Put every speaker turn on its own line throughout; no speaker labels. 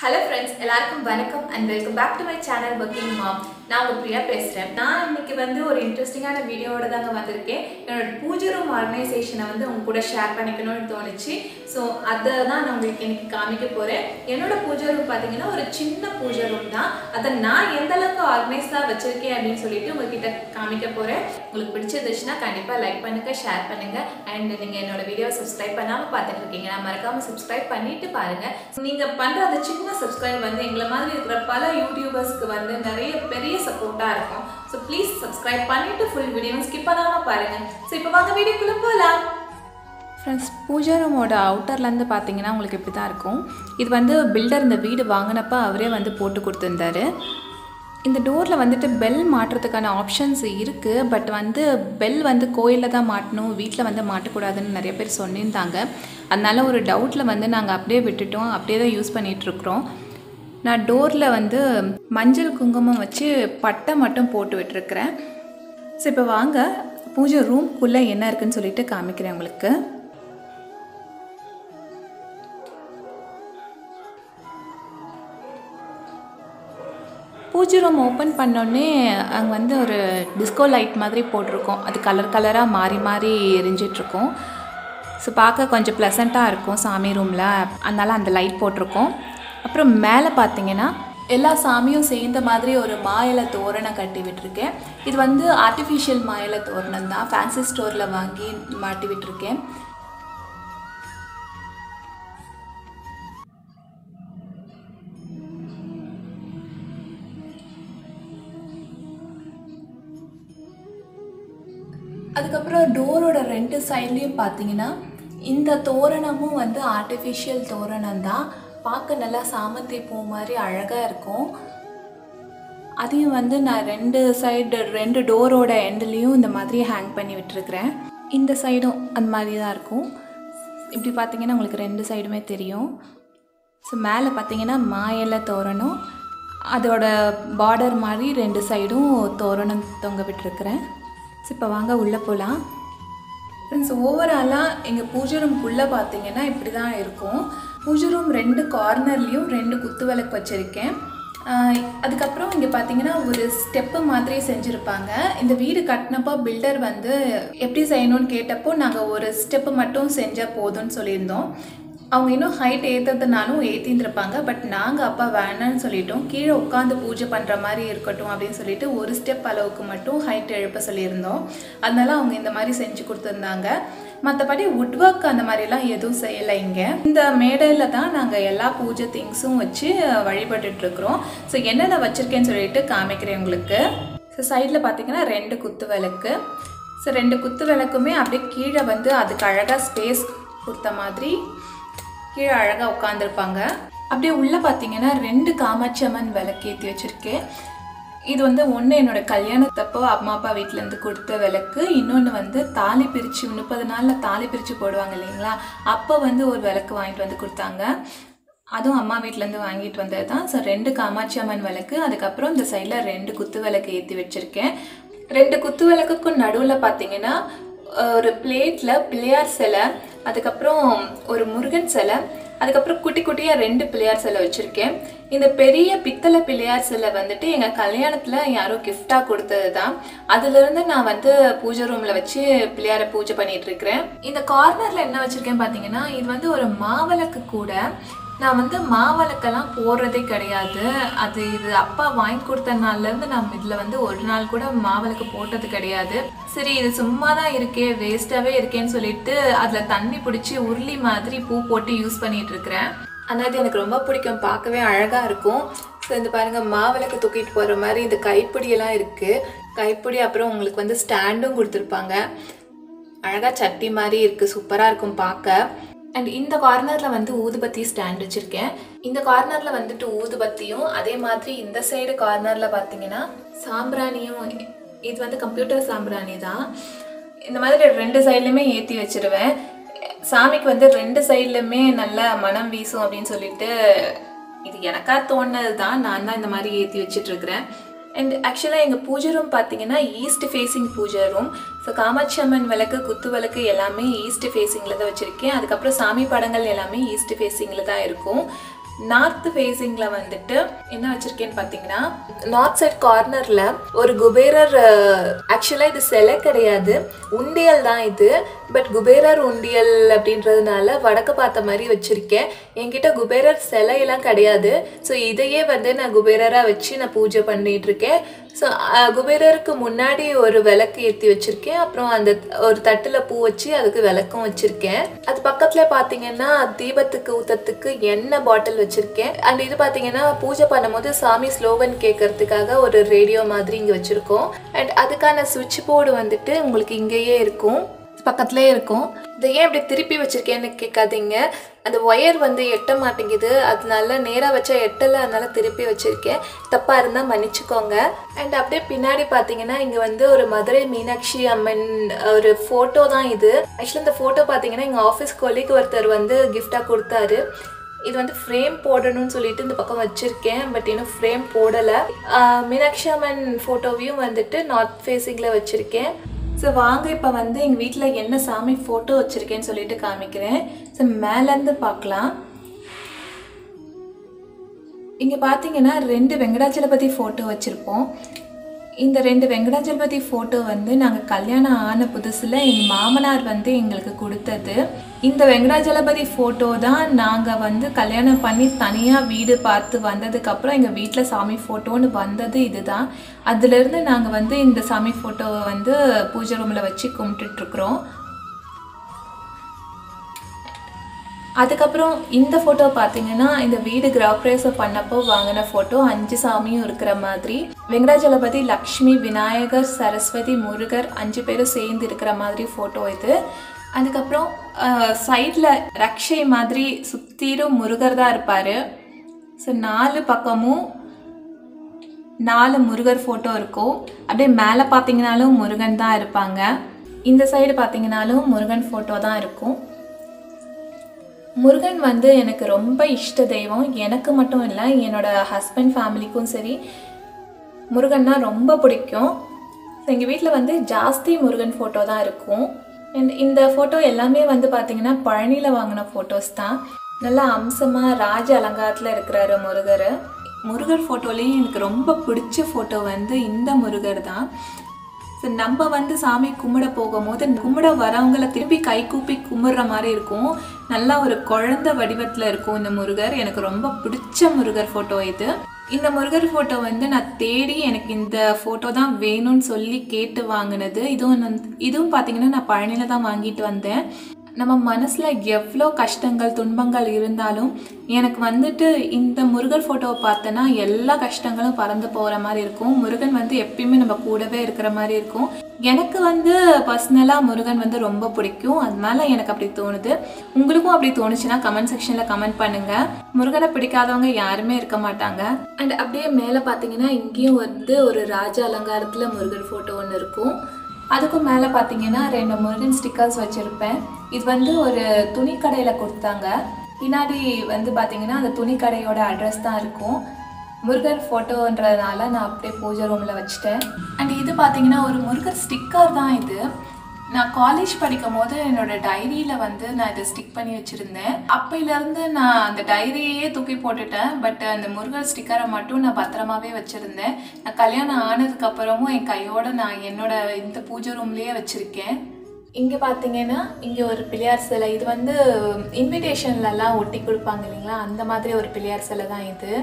hello friends எல்லாருக்கும் வணக்கம் and welcome back to my channel working mom நான் உங்கள் பிரியா பேசுகிறேன் நான் இன்னைக்கு வந்து ஒரு இன்ட்ரெஸ்டிங்கான வீடியோவோட தாங்க வந்திருக்கேன் என்னோட பூஜை ரூம் ஆர்கனைசேஷனை வந்து உங்க கூட ஷேர் பண்ணிக்கணும்னு தோணுச்சு ஸோ அதை தான் நான் உங்களுக்கு இன்னைக்கு காமிக்க போகிறேன் என்னோட பூஜை ரூம் பார்த்தீங்கன்னா ஒரு சின்ன பூஜை ரூம் தான் அதை நான் எந்த அளவுக்கு ஆர்கனைஸ்டாக வச்சுருக்கேன் அப்படின்னு சொல்லிட்டு உங்ககிட்ட காமிக்க போகிறேன் உங்களுக்கு பிடிச்சிருந்துச்சுன்னா கண்டிப்பாக லைக் பண்ணுங்கள் ஷேர் பண்ணுங்கள் அண்ட் நீங்கள் என்னோட வீடியோவை சப்ஸ்கிரைப் பண்ணாமல் பார்த்துட்டு இருக்கீங்க நான் மறக்காமல் சப்ஸ்கிரைப் பண்ணிட்டு பாருங்கள் நீங்கள் பண்ணுற அந்த சின்ன சப்ஸ்கிரைப் வந்து எங்களை மாதிரி இருக்கிற பல யூடியூபர்ஸ்க்கு வந்து நிறைய பெரிய சப்போர்ட்டாக இருக்கும் ஸோ ப்ளீஸ் சப்ஸ்கிரைப் பண்ணிவிட்டு ஃபுல் வீடியோவும் ஸ்கிப் பண்ணாமல் பாருங்கள் ஸோ இப்போ வாங்க வீடியோக்குள்ளே போகலாம் ஃப்ரெண்ட்ஸ் பூஜா ரூமோட அவுட்டர்லேருந்து பார்த்தீங்கன்னா உங்களுக்கு இப்படி தான் இருக்கும் இது வந்து பில்டர் இந்த வீடு வாங்கினப்ப அவரே வந்து போட்டு கொடுத்துருந்தாரு இந்த டோரில் வந்துட்டு பெல் மாட்டுறதுக்கான ஆப்ஷன்ஸ் இருக்குது பட் வந்து பெல் வந்து கோயிலில் தான் மாட்டணும் வீட்டில் வந்து மாட்டக்கூடாதுன்னு நிறைய பேர் சொல்லியிருந்தாங்க அதனால ஒரு டவுட்டில் வந்து நாங்கள் அப்படியே விட்டுட்டோம் அப்படியே தான் யூஸ் பண்ணிகிட்ருக்குறோம் நான் டோரில் வந்து மஞ்சள் குங்குமம் வச்சு பட்டை மட்டும் போட்டு விட்டுருக்குறேன் ஸோ இப்போ வாங்க பூஜை ரூம்குள்ளே என்ன இருக்குன்னு சொல்லிட்டு காமிக்கிறேன் உங்களுக்கு பூஜை ரூம் ஓப்பன் பண்ணோடனே அங்கே வந்து ஒரு டிஸ்கோ லைட் மாதிரி போட்டிருக்கோம் அது கலர் கலராக மாறி மாறி எரிஞ்சிட்ருக்கோம் ஸோ பார்க்க கொஞ்சம் ப்ளசண்ட்டாக இருக்கும் சாமி ரூமில் அதனால் அந்த லைட் போட்டிருக்கோம் அப்புறம் மேலே பார்த்தீங்கன்னா எல்லா சாமியும் சேர்ந்த மாதிரி ஒரு மாயிலை தோரணை கட்டி விட்டுருக்கேன் இது வந்து ஆர்டிஃபிஷியல் மாயிலை தோரணம் தான் ஃபேன்சி ஸ்டோரில் வாங்கி மாட்டி விட்டுருக்கேன் அதுக்கப்புறம் டோரோட ரெண்டு சைட்லேயும் பார்த்தீங்கன்னா இந்த தோரணமும் வந்து ஆர்டிஃபிஷியல் தோரணம் தான் பார்க்க நல்லா சாமந்தி பூ மாதிரி அழகாக இருக்கும் அதையும் வந்து நான் ரெண்டு சைடு ரெண்டு டோரோட எண்ட்லேயும் இந்த மாதிரி ஹேங் பண்ணி விட்டுருக்குறேன் இந்த சைடும் அந்த மாதிரி தான் இருக்கும் இப்படி பார்த்தீங்கன்னா உங்களுக்கு ரெண்டு சைடுமே தெரியும் ஸோ மேலே பார்த்தீங்கன்னா மாயிலை தோரணம் அதோட பார்டர் மாதிரி ரெண்டு சைடும் தோரணம் தொங்க விட்டுருக்குறேன் ஸோ இப்போ வாங்க உள்ளே போகலாம் ஃப்ரெண்ட்ஸ் ஓவராலாக எங்கள் பூஜை ரூம்குள்ளே பார்த்தீங்கன்னா இப்படி தான் இருக்கும் பூஜை ரூம் ரெண்டு கார்னர்லேயும் ரெண்டு குத்து விளக்கு வச்சுருக்கேன் அதுக்கப்புறம் இங்கே பார்த்தீங்கன்னா ஒரு ஸ்டெப்பு மாதிரி செஞ்சுருப்பாங்க இந்த வீடு கட்டினப்போ பில்டர் வந்து எப்படி செய்யணும்னு கேட்டப்போ நாங்கள் ஒரு ஸ்டெப்பு மட்டும் செஞ்சால் போதும்னு சொல்லியிருந்தோம் அவங்க இன்னும் ஹைட் ஏற்றுறதுனாலும் ஏற்றிருந்துருப்பாங்க பட் நாங்கள் அப்பா வேணான்னு சொல்லிட்டோம் கீழே உட்காந்து பூஜை பண்ணுற மாதிரி இருக்கட்டும் அப்படின்னு சொல்லிட்டு ஒரு ஸ்டெப் அளவுக்கு மட்டும் ஹைட் எழுப்ப சொல்லியிருந்தோம் அதனால அவங்க இந்த மாதிரி செஞ்சு கொடுத்துருந்தாங்க மற்றபடி வுட் ஒர்க் அந்த மாதிரிலாம் எதுவும் செய்யலை இங்கே இந்த மேடையில் தான் நாங்கள் எல்லா பூஜை திங்ஸும் வச்சு வழிபட்டுட்ருக்குறோம் ஸோ என்னென்ன வச்சுருக்கேன்னு சொல்லிட்டு காமிக்கிறேன் உங்களுக்கு ஸோ சைடில் பார்த்தீங்கன்னா ரெண்டு குத்து விளக்கு ஸோ ரெண்டு குத்து விளக்குமே அப்படியே கீழே வந்து அதுக்கு அழகாக ஸ்பேஸ் கொடுத்த மாதிரி கீழே அழகாக உட்காந்துருப்பாங்க அப்படியே உள்ளே பார்த்தீங்கன்னா ரெண்டு காமாட்சி அம்மன் விளக்கு ஏற்றி வச்சுருக்கேன் இது வந்து ஒன்று என்னோடய கல்யாணத்தப்போ அம்மா அப்பா வீட்டிலேருந்து கொடுத்த விளக்கு இன்னொன்று வந்து தாலி பிரித்து முப்பது நாளில் தாலி பிரித்து போடுவாங்க இல்லைங்களா அப்போ வந்து ஒரு விளக்கு வாங்கிட்டு வந்து கொடுத்தாங்க அதுவும் அம்மா வீட்டிலேருந்து வாங்கிட்டு வந்தது தான் ஸோ ரெண்டு காமாட்சி அம்மன் விளக்கு அதுக்கப்புறம் இந்த சைடில் ரெண்டு குத்து விளக்கு ஏற்றி வச்சுருக்கேன் ரெண்டு குத்து விளக்குக்கும் நடுவில் பார்த்தீங்கன்னா ஒரு பிளேட்டில் பிள்ளையார் சிலை அதுக்கப்புறம் ஒரு முருகன் சிலை அதுக்கப்புறம் குட்டி குட்டியாக ரெண்டு பிள்ளையார் சிலை வச்சுருக்கேன் இந்த பெரிய பித்தளை பிள்ளையார் சிலை வந்துட்டு எங்கள் கல்யாணத்தில் யாரோ கிஃப்டாக கொடுத்தது தான் அதுலேருந்து நான் வந்து பூஜை ரூமில் வச்சு பிள்ளையாரை பூஜை பண்ணிட்டு இருக்கிறேன் இந்த கார்னரில் என்ன வச்சுருக்கேன் பார்த்தீங்கன்னா இது வந்து ஒரு மாவிளக்கு கூட நான் வந்து மாவிளக்கெல்லாம் போடுறதே கிடையாது அது இது அப்பா வாங்கி கொடுத்த நாள்லேருந்து நான் இதில் வந்து ஒரு நாள் கூட மாவிளக்கு போட்டது கிடையாது சரி இது சும்மா தான் இருக்கே வேஸ்ட்டாகவே இருக்கேன்னு சொல்லிட்டு அதில் தண்ணி பிடிச்சி உருளி மாதிரி பூ போட்டு யூஸ் பண்ணிட்டு இருக்கிறேன் ஆனால் இது எனக்கு ரொம்ப பிடிக்கும் பார்க்கவே அழகாக இருக்கும் ஸோ இந்த பாருங்கள் மாவிளக்கு தூக்கிட்டு போகிற மாதிரி இந்த கைப்பிடியெல்லாம் இருக்குது கைப்பிடி அப்புறம் உங்களுக்கு வந்து ஸ்டாண்டும் கொடுத்துருப்பாங்க அழகாக சட்டி மாதிரி இருக்குது சூப்பராக இருக்கும் பார்க்க அண்ட் இந்த கார்னரில் வந்து ஊதுபத்தி ஸ்டாண்ட் வச்சுருக்கேன் இந்த கார்னரில் வந்துட்டு ஊதுபத்தியும் அதே மாதிரி இந்த சைடு கார்னரில் பார்த்தீங்கன்னா சாம்பிராணியும் இது வந்து கம்ப்யூட்டர் சாம்பிராணி தான் இந்த மாதிரி ரெண்டு சைட்லையுமே ஏற்றி வச்சிருவேன் சாமிக்கு வந்து ரெண்டு சைட்லையுமே நல்ல மனம் வீசும் அப்படின்னு சொல்லிட்டு இது எனக்கா தோணுனது தான் நான் தான் இந்த மாதிரி ஏற்றி வச்சிட்ருக்கிறேன் அண்ட் ஆக்சுவலாக எங்கள் பூஜை ரூம் பார்த்தீங்கன்னா east facing puja room so Kamakshi Amman விளக்கு குத்து விளக்கு எல்லாமே ஈஸ்ட் ஃபேஸிங்கில் தான் வச்சுருக்கேன் அதுக்கப்புறம் சாமி படங்கள் எல்லாமே ஈஸ்ட் ஃபேஸிங்கில் தான் இருக்கும் நார்த் ஃபேஸிங்கில் வந்துட்டு என்ன வச்சுருக்கேன்னு பார்த்தீங்கன்னா நார்த் சைட் கார்னரில் ஒரு குபேரர் ஆக்சுவலாக இது சிலை கிடையாது உண்டியல் தான் இது பட் குபேரர் உண்டியல் அப்படின்றதுனால வடக்கு பார்த்த மாதிரி வச்சுருக்கேன் என்கிட்ட குபேரர் சிலையெல்லாம் கிடையாது ஸோ இதையே வந்து நான் குபேரராக வச்சு நான் பூஜை பண்ணிட்டு இருக்கேன் ஸோ குபேரருக்கு முன்னாடி ஒரு விளக்கு ஏற்றி வச்சுருக்கேன் அப்புறம் அந்த ஒரு தட்டில் பூ வச்சு அதுக்கு விளக்கும் வச்சுருக்கேன் அது பக்கத்தில் பார்த்தீங்கன்னா தீபத்துக்கு ஊற்றத்துக்கு எண்ணெய் பாட்டில் வச்சுருக்கேன் அண்ட் இது பார்த்தீங்கன்னா பூஜை பண்ணும்போது சாமி ஸ்லோகன் கேட்கறதுக்காக ஒரு ரேடியோ மாதிரி இங்கே வச்சுருக்கோம் அண்ட் அதுக்கான சுவிட்ச் போர்டு வந்துட்டு உங்களுக்கு இங்கேயே இருக்கும் பக்கத்துலேயே இருக்கும் இதை ஏன் இப்படி திருப்பி வச்சுருக்கேன்னு கேட்காதீங்க அந்த ஒயர் வந்து எட்ட மாட்டேங்குது அதனால நேராக வச்சா எட்டலை அதனால திருப்பி வச்சுருக்கேன் தப்பாக இருந்தால் மன்னிச்சுக்கோங்க அண்ட் அப்படியே பின்னாடி பார்த்தீங்கன்னா இங்கே வந்து ஒரு மதுரை மீனாட்சி அம்மன் ஒரு ஃபோட்டோ தான் இது ஆக்சுவலி இந்த ஃபோட்டோ பார்த்தீங்கன்னா எங்கள் ஆஃபீஸ் கொலிக்கு ஒருத்தர் வந்து கிஃப்டாக கொடுத்தாரு இது வந்து ஃப்ரேம் போடணும்னு சொல்லிட்டு இந்த பக்கம் வச்சுருக்கேன் பட் இன்னும் ஃப்ரேம் போடலை மீனாட்சி அம்மன் ஃபோட்டோவையும் வந்துட்டு நார்த் ஃபேஸிங்கில் வச்சுருக்கேன் ஸோ வாங்க இப்போ வந்து எங்கள் வீட்டில் என்ன சாமி ஃபோட்டோ வச்சுருக்கேன்னு சொல்லிட்டு காமிக்கிறேன் ஸோ மேலேருந்து பார்க்கலாம் இங்கே பார்த்தீங்கன்னா ரெண்டு வெங்கடாச்சலபதி ஃபோட்டோ வச்சுருப்போம் இந்த ரெண்டு வெங்கடாச்சலபதி ஃபோட்டோ வந்து நாங்கள் கல்யாணம் ஆன புதுசில் எங்கள் மாமனார் வந்து எங்களுக்கு கொடுத்தது இந்த வெங்கடாச்சலபதி ஃபோட்டோ தான் நாங்கள் வந்து கல்யாணம் பண்ணி தனியாக வீடு பார்த்து வந்ததுக்கப்புறம் எங்கள் வீட்டில் சாமி ஃபோட்டோன்னு வந்தது இதுதான் அதுலேருந்து நாங்கள் வந்து இந்த சாமி ஃபோட்டோவை வந்து பூஜை ரூமில் வச்சு கும்பிட்டுட்ருக்குறோம் அதுக்கப்புறம் இந்த ஃபோட்டோ பார்த்தீங்கன்னா இந்த வீடு கிரகப்பிரவேசம் பண்ணப்போ வாங்கின ஃபோட்டோ அஞ்சு சாமியும் இருக்கிற மாதிரி வெங்கடாஜலபதி லக்ஷ்மி விநாயகர் சரஸ்வதி முருகர் அஞ்சு பேரும் சேர்ந்து இருக்கிற மாதிரி ஃபோட்டோ இது அதுக்கப்புறம் சைடில் ரக்ஷை மாதிரி சுத்தீரும் முருகர் தான் இருப்பார் ஸோ நாலு பக்கமும் நாலு முருகர் ஃபோட்டோ இருக்கும் அப்படியே மேலே பார்த்தீங்கனாலும் முருகன் தான் இருப்பாங்க இந்த சைடு பார்த்தீங்கனாலும் முருகன் ஃபோட்டோ தான் இருக்கும் முருகன் வந்து எனக்கு ரொம்ப இஷ்ட தெய்வம் எனக்கு மட்டும் இல்லை என்னோட ஹஸ்பண்ட் ஃபேமிலிக்கும் சரி முருகன்னா ரொம்ப பிடிக்கும் ஸோ எங்கள் வீட்டில் வந்து ஜாஸ்தி முருகன் ஃபோட்டோ தான் இருக்கும் அண்ட் இந்த ஃபோட்டோ எல்லாமே வந்து பார்த்திங்கன்னா பழனியில் வாங்கின ஃபோட்டோஸ் தான் நல்லா அம்சமாக ராஜ அலங்காரத்தில் இருக்கிறாரு முருகர் முருகர் ஃபோட்டோலேயும் எனக்கு ரொம்ப பிடிச்ச ஃபோட்டோ வந்து இந்த முருகர் தான் ஸோ நம்ம வந்து சாமி கும்பிட போகும்போது கும்பிட வரவங்கள திருப்பி கை கூப்பி கும்பிட்ற மாதிரி இருக்கும் நல்லா ஒரு குழந்த வடிவத்தில் இருக்கும் இந்த முருகர் எனக்கு ரொம்ப பிடிச்ச முருகர் ஃபோட்டோ இது இந்த முருகர் ஃபோட்டோ வந்து நான் தேடி எனக்கு இந்த ஃபோட்டோ தான் வேணும்னு சொல்லி கேட்டு வாங்கினது இதுவும் வந்து இதுவும் பார்த்தீங்கன்னா நான் பழனியில் தான் வாங்கிட்டு வந்தேன் நம்ம மனசில் எவ்வளோ கஷ்டங்கள் துன்பங்கள் இருந்தாலும் எனக்கு வந்துட்டு இந்த முருகர் ஃபோட்டோவை பார்த்தேன்னா எல்லா கஷ்டங்களும் பறந்து போகிற மாதிரி இருக்கும் முருகன் வந்து எப்பயுமே நம்ம கூடவே இருக்கிற மாதிரி இருக்கும் எனக்கு வந்து பர்சனலாக முருகன் வந்து ரொம்ப பிடிக்கும் அதனால எனக்கு அப்படி தோணுது உங்களுக்கும் அப்படி தோணுச்சுன்னா கமெண்ட் செக்ஷனில் கமெண்ட் பண்ணுங்கள் முருகனை பிடிக்காதவங்க யாருமே இருக்க மாட்டாங்க அண்ட் அப்படியே மேலே பார்த்தீங்கன்னா இங்கேயும் வந்து ஒரு ராஜ அலங்காரத்தில் முருகர் ஃபோட்டோ ஒன்று இருக்கும் அதுக்கும் மேலே பார்த்தீங்கன்னா ரெண்டு முருகன் ஸ்டிக்கர்ஸ் வச்சுருப்பேன் இது வந்து ஒரு துணி கடையில் கொடுத்தாங்க பின்னாடி வந்து பார்த்தீங்கன்னா அந்த துணி கடையோட அட்ரஸ் தான் இருக்கும் முருகர் ஃபோட்டோன்றதுனால நான் அப்படியே பூஜை ரூமில் வச்சுட்டேன் அண்ட் இது பார்த்தீங்கன்னா ஒரு முருகர் ஸ்டிக்கர் தான் இது நான் காலேஜ் படிக்கும் போது என்னோட டைரியில் வந்து நான் இதை ஸ்டிக் பண்ணி வச்சுருந்தேன் அப்பையிலேருந்து நான் அந்த டைரியே தூக்கி போட்டுட்டேன் பட் அந்த முருகர் ஸ்டிக்கரை மட்டும் நான் பத்திரமாவே வச்சுருந்தேன் நான் கல்யாணம் ஆனதுக்கப்புறமும் என் கையோட நான் என்னோட இந்த பூஜை ரூம்லேயே வச்சுருக்கேன் இங்கே பார்த்தீங்கன்னா இங்கே ஒரு பிள்ளையார் சிலை இது வந்து இன்விடேஷன்லலாம் ஒட்டி கொடுப்பாங்க இல்லைங்களா அந்த மாதிரி ஒரு பிள்ளையார் சிலை தான் இது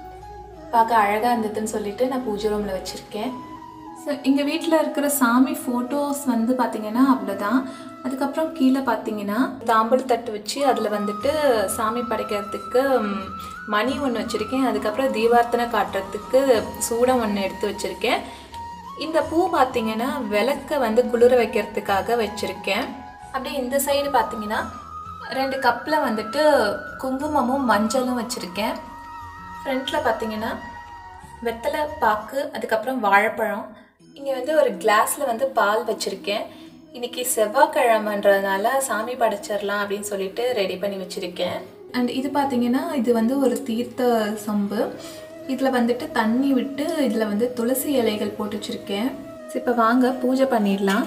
பார்க்க அழகாக இருந்ததுன்னு சொல்லிட்டு நான் பூஜை ரூமில் வச்சுருக்கேன் ஸோ எங்கள் வீட்டில் இருக்கிற சாமி ஃபோட்டோஸ் வந்து பார்த்திங்கன்னா அவ்வளோதான் அதுக்கப்புறம் கீழே பார்த்தீங்கன்னா தாம்பல் தட்டு வச்சு அதில் வந்துட்டு சாமி படைக்கிறதுக்கு ம், மணி ஒன்று வச்சுருக்கேன் அதுக்கப்புறம் தீபார்த்தனை காட்டுறதுக்கு சூடம் ஒன்று எடுத்து வச்சுருக்கேன் இந்த பூ பார்த்தீங்கன்னா விளக்க வந்து குளிர வைக்கிறதுக்காக வச்சுருக்கேன் அப்படியே இந்த சைடு பார்த்தீங்கன்னா ரெண்டு கப்பில் வந்துட்டு குங்குமமும் மஞ்சளும் வச்சுருக்கேன் ஃப்ரண்ட்டில் பார்த்தீங்கன்னா வெத்தலை பாக்கு அதுக்கப்புறம் வாழைப்பழம் இங்கே வந்து ஒரு கிளாஸில் வந்து பால் வச்சுருக்கேன் இன்னைக்கு செவ்வாய்க்கிழமைன்றதுனால சாமி படைச்சிடலாம் அப்படின்னு சொல்லிட்டு ரெடி பண்ணி வச்சுருக்கேன் அண்ட் இது பார்த்தீங்கன்னா இது வந்து ஒரு தீர்த்த சொம்பு இதில் வந்துட்டு தண்ணி விட்டு இதில் வந்து துளசி இலைகள் போட்டு வச்சுருக்கேன் இப்போ வாங்க பூஜை பண்ணிடலாம்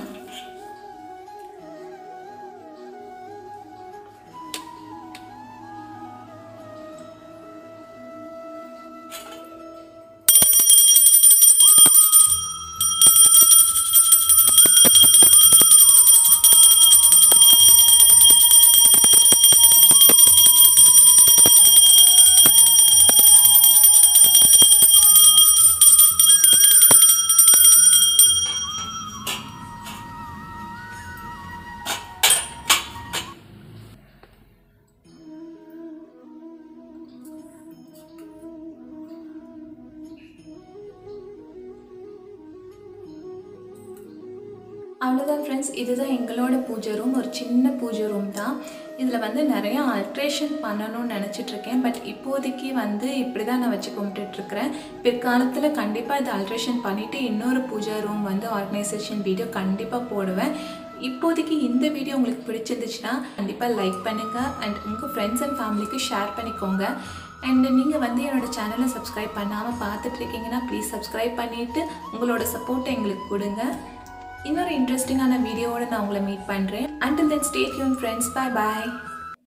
அவ்வளோதான் ஃப்ரெண்ட்ஸ் இதுதான் எங்களோட பூஜை ரூம் ஒரு சின்ன பூஜை ரூம் தான் இதில் வந்து நிறைய அல்ட்ரேஷன் பண்ணணும்னு நினச்சிட்ருக்கேன் பட் இப்போதைக்கு வந்து இப்படி தான் நான் வச்சு கும்பிட்டுட்ருக்கிறேன் பிற்காலத்தில் கண்டிப்பாக இதை அல்ட்ரேஷன் பண்ணிவிட்டு இன்னொரு பூஜை ரூம் வந்து ஆர்கனைசேஷன் வீடியோ கண்டிப்பாக போடுவேன் இப்போதைக்கு இந்த வீடியோ உங்களுக்கு பிடிச்சிருந்துச்சுன்னா கண்டிப்பாக லைக் பண்ணுங்கள் அண்ட் உங்கள் ஃப்ரெண்ட்ஸ் அண்ட் ஃபேமிலிக்கு ஷேர் பண்ணிக்கோங்க அண்ட் நீங்கள் வந்து என்னோடய சேனலை சப்ஸ்கிரைப் பண்ணாமல் பார்த்துட்டு இருக்கீங்கன்னா ப்ளீஸ் சப்ஸ்கிரைப் பண்ணிவிட்டு உங்களோட சப்போர்ட்டை எங்களுக்கு கொடுங்க இன்னொரு இன்ட்ரெஸ்டிங்கான வீடியோவோட நான் உங்களை மீட் பண்ணுறேன் until then stay tuned friends bye பாய்